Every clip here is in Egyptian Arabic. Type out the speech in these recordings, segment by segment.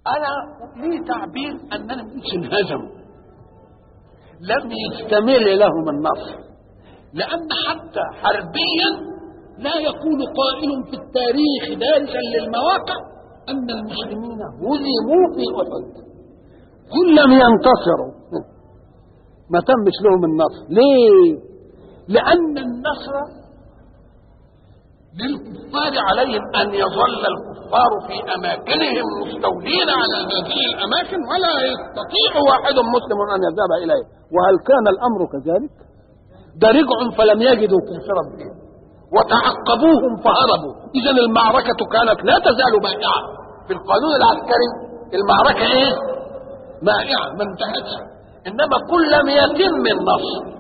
انا لي تعبير اننا مش انهزموا لم يستمر لهم النصر لان حتى حربيا لا يقول قائل في التاريخ دارسا للمواقع ان المسلمين هزموا في احد كل لم ينتصروا ما تمش لهم النصر ليه لان النصر للكفار عليهم ان يظل الكفار في اماكنهم مستولين على هذه الاماكن ولا يستطيع واحد مسلم ان يذهب اليه وهل كان الامر كذلك ده رجعوا فلم يجدوا كافرا بهم وتعقبوهم فهربوا اذا المعركه كانت لا تزال بائعه في القانون العسكري المعركه ايه مائعه ما انتهتش انما كل لم يتم النصر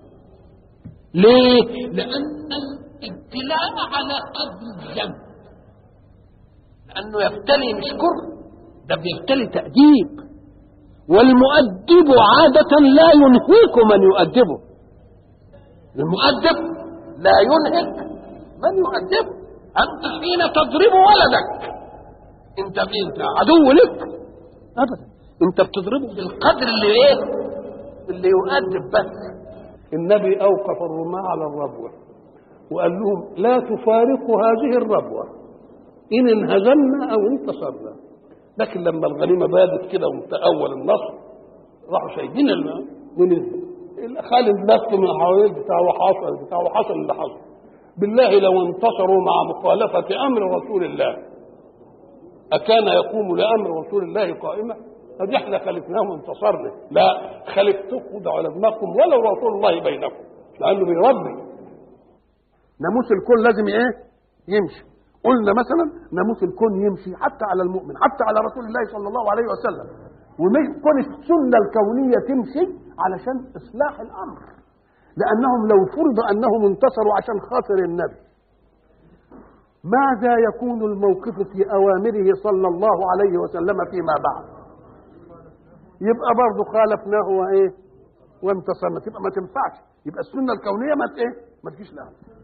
ليه لان الابتلاء على قدر الذنب لانه يبتلي مش كره ده بيبتلي تاديب والمؤدب عاده لا ينهيك من يؤدبه المؤدب لا ينهك من يؤدبه انت حين تضرب ولدك انت انت عدو لك ابدا انت بتضربه بالقدر اللي ايه اللي يؤدب بس النبي اوقف الرماة على الربوة وقال لهم لا تفارقوا هذه الربوة ان انهزمنا او انتصرنا لكن لما الغنيمة بادت كده وتأول النصر راحوا سايبين الماء ونزلوا خالد لف من حوالين بتاعه وحصل بتاعه وحصل اللي حصل بالله لو انتصروا مع مخالفة أمر رسول الله أكان يقوم لأمر رسول الله قائمة قد احنا خلفناهم وانتصرنا لا خلفتكم ده على دماغكم ولو رسول الله بينكم لأنه بيربي ناموس الكون لازم ايه يمشي قلنا مثلا ناموس الكون يمشي حتى على المؤمن حتى على رسول الله صلى الله عليه وسلم وكون السنة الكونية تمشي علشان إصلاح الأمر لأنهم لو فرض أنهم انتصروا عشان خاطر النبي ماذا يكون الموقف في أوامره صلى الله عليه وسلم فيما بعد يبقى برضه خالفناه وإيه وانتصرنا تبقى ما تنفعش يبقى السنة الكونية ما إيه ما تجيش لها